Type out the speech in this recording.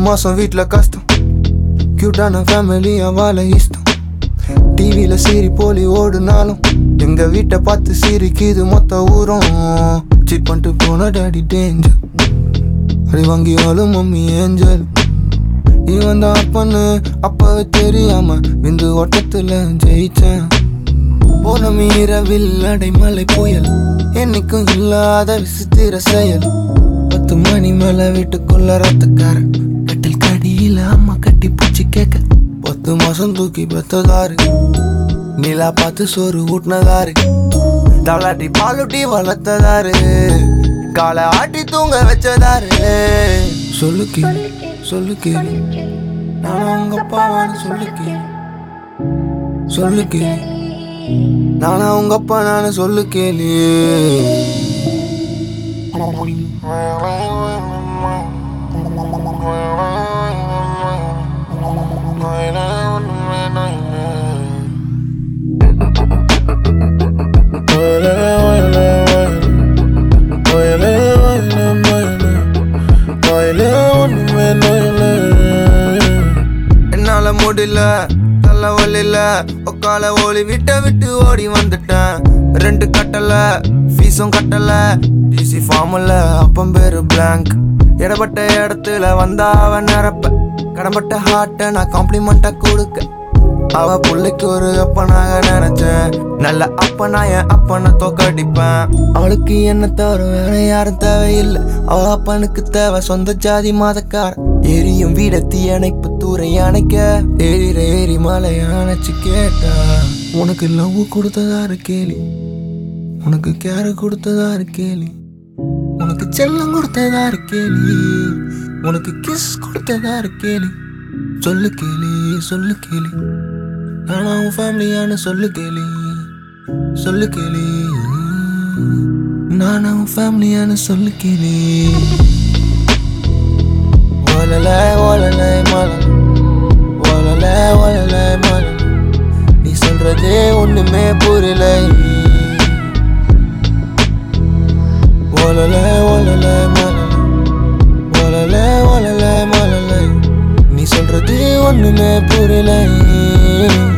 மாசம் வீட்ல கஷ்டம் கியூட்டான ஃபேமிலி வாழ இஷ்டம் டிவியில சீரி போலி ஓடுனாலும் எங்க வீட்டை பார்த்து சிரிக்குது மொத்த ஊரும் சீட் பண்ணிட்டு போன டாடி டேஞ்சர் அடி வாங்கியாலும் மம்மி ஏஞ்சல் இவன் தான் அப்பன்னு அப்பவே தெரியாம விந்து ஓட்டத்துல ஜெயிச்சேன் போனமி இரவில் அடைமலை புயல் என்னைக்கும் இல்லாத விசித்திர செயல் பத்து மணி மேல வீட்டுக்குள்ள ரத்தக்காரன் கட்டில் கடியில அம்மா கட்டி பூச்சி கேட்க பத்து மாசம் தூக்கி பெத்ததாரு நிலா பார்த்து சோறு ஊட்டினதாரு தலாட்டி பாலுட்டி வளர்த்ததாரு காலை ஆட்டி தூங்க வச்சதாரு சொல்லு கேளு சொல்லு கேளு நான் உங்க அப்பாவான்னு சொல்லு கேளு சொல்லு கேளு நானா உங்க அப்பா நானு சொல்லு கேளு என்னால முடியல நல்ல வழியில உக்கால ஓடி விட்ட விட்டு ஓடி வந்துட்டேன் ரெண்டு கட்டல ஃபீஸும் கட்டல டிசி ஃபார்ம்ல அப்பம் பேரு பிளாங்க் இடப்பட்ட இடத்துல வந்தா அவன் நிரப்ப கடம்பட்ட ஹார்ட்ட நான் காம்ப்ளிமெண்டா கொடுக்க அவ புள்ளைக்கு ஒரு அப்பனாக நினைச்சேன் நல்ல அப்பனா என் அப்பனை தோக்கடிப்பேன் அவளுக்கு என்ன தவிர வேற யாரும் தேவையில்லை அவ அப்பனுக்கு தேவை சொந்த ஜாதி மதக்கார எரியும் வீட தீயணைப்பு தூரை அணைக்க ஏறிற ஏறி மலை அணைச்சு கேட்டா உனக்கு லவ் கொடுத்ததாரு கேலி உனக்கு கேர கொடுத்ததாரு கேலி உனக்கு செல்லம் கொடுத்ததாரு கேலி உனக்கு கிஸ் கொடுத்ததாரு கேலி சொல்லு கேளி சொல்லு கேளி நானா உன் ஃபேமிலியான சொல்லு கேளி சொல்லு கேளி நானா உன் ஃபேமிலியான சொல்லு கேளி ஓலல ஓலல மலம் ஓலல ஓலல மலம் நீ சொல்றதே ஒண்ணுமே புரியல ஓலல ஓலல மலம் ஓலல ஓலல மலல நீ சொல்றது ஒண்ணுமே புரியல